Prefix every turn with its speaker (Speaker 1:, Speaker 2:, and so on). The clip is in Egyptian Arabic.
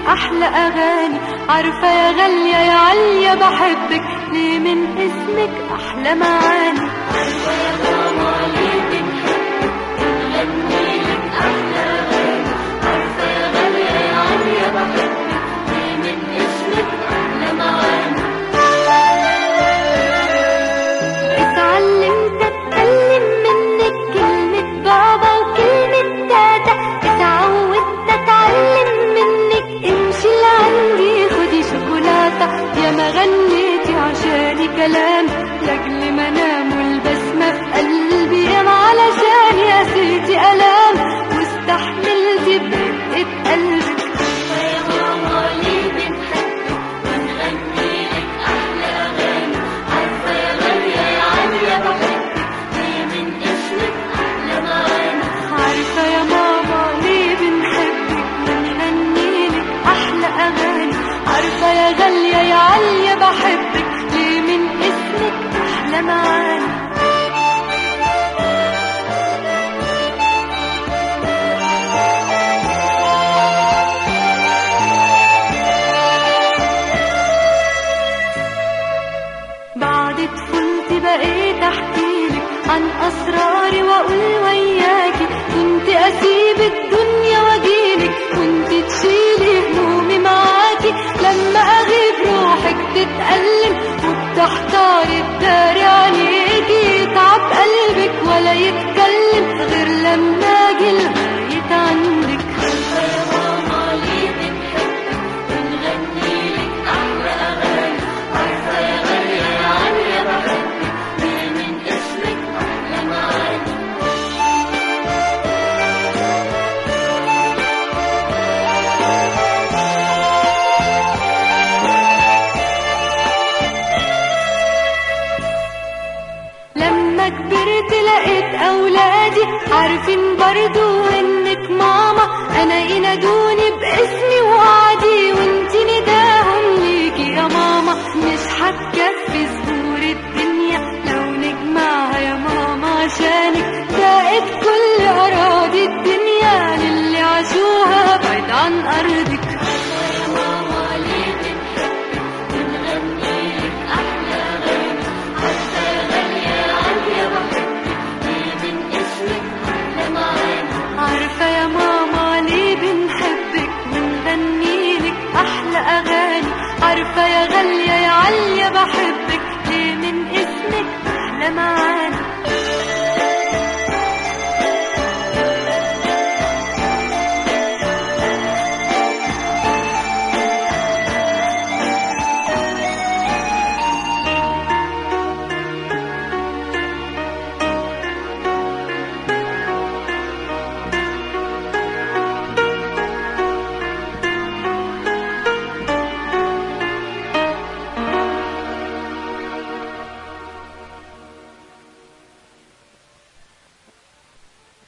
Speaker 1: أحلى أغاني عارفة يا غالية يا عليا بحبك ليه من اسمك أحلى معاني عارفة يا ماما ليه بنحبك بنغني لك أحلى أغاني عارفة يا غالية يا عليا بحبك ليه من اسمك أحلى معاني اتعلمت اتكلم منك كلمة بابا وكلمة دادا اتعودت اتعلم منك امشي لعندي خدي شوكولاتة يا ما غنيتي عشاني كلام لاجل ما انام والبسمة في قلبي يا ما علشان يا سيتي الام واستحملتي بدقة قلبك يا ماما ليه بنحبك ونغني لك احلى اغاني عارفة يا غالية يا عالية بحبك ليه من اسمك احلى معاني عارفة يا ماما ليه بنحبك ونغني لك احلى اغاني عارفة يا غالية يا عالية بحبك ليه من اسمك احلى معاني بعد طفولتي بقيت احكيلك عن اسراري واقول وياكي كنت اسيب الدنيا واجيلك كنت تشيلي همومي معاكي لما اغيب روحك تتألم وبتحتاري تداري عليكي يتعب قلبك ولا يتكلم غير لما اجي لغاية عندك يا ماما ليه بنحبك ونغني لك احلى اغاني عارفة يا غالية يا عالية بحبك ليه من اسمك احلى معاني لما كبرت لقيت اولادي عارفين برضو انك ماما انا ينادوني باسمي وعدي وانتي نداهم ليكي يا ماما مش هتكفي زهور الدنيا لو نجمعها يا ماما عشانك زائد كل اراضي الدنيا للي عاشوها بعيد عن ارضك يا ماما ليه بنحبك ونغني لك احلى اغاني عارفه يا غاليه يا عاليه بحبك ليه من اسمك احلى معاني عارفه يا ماما ليه بنحبك ونغني لك احلى اغاني عارفه يا غاليه يا عاليه بحبك ليه من اسمك احلى معاني